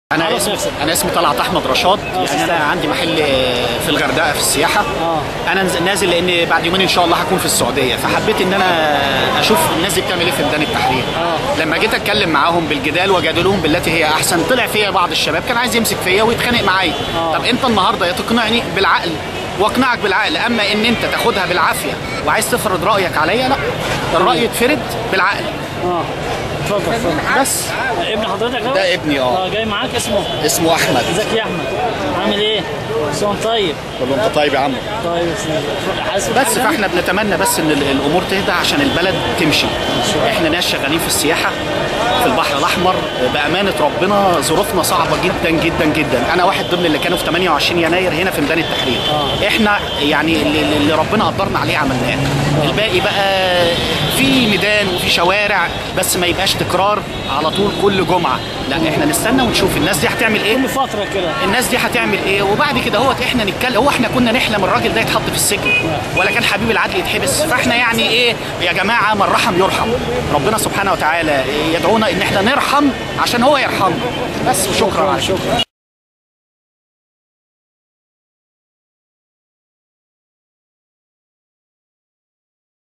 انا عرف اسمي نفسك. انا اسمي طلعت احمد رشاد يعني انا عندي محل في الغردقه في السياحه اه. انا نز- نازل لان بعد يومين ان شاء الله هكون في السعوديه فحبيت ان انا اشوف الناس دي بتعمل ايه في ميدان التحرير اه. لما جيت اتكلم معاهم بالجدال وجادلوهم بالتي هي احسن طلع فيا بعض الشباب كان عايز يمسك فيا ويتخانق معايا اه. طب انت النهارده يا تقنعني بالعقل واقنعك بالعقل اما ان انت تاخدها بالعافيه وعايز تفرض رايك عليا لا الراي يتفرض بالعقل اه اتفضل اتفضل بس ابن حضرتك ده؟ ده ابني، اه. اه جاي معاك اسمه اسمه احمد ازيك يا احمد عامل ايه؟ سون طيب بقول له انت طيب يا عم طيب يا سيدي حاسس بس فاحنا بنتمنى بس ان ال- الامور تهدى عشان البلد تمشي احنا ناس شغالين في السياحه في البحر الاحمر بامانه ربنا ظروفنا صعبه جدا جدا جدا انا واحد ضمن اللي كانوا في 28 يناير هنا في ميدان التحرير آه. احنا يعني اللي, اللي ربنا قدرنا عليه عملناه الباقي بقى في ميدان وفي شوارع بس ما يبقاش تكرار على طول كل جمعه لا احنا نستنى ونشوف الناس دي هتعمل ايه كل فتره كده الناس دي هتعمل ايه وبعد كده هو احنا نتكلم هو احنا كنا نحلم الراجل ده يتحط في السجن ولا كان حبيب العدل يتحبس فاحنا يعني ايه يا جماعه من رحم يرحم ربنا سبحانه وتعالى يدعونا ان احنا نرحم عشان هو يرحمنا بس وشكرا على كده. شكرا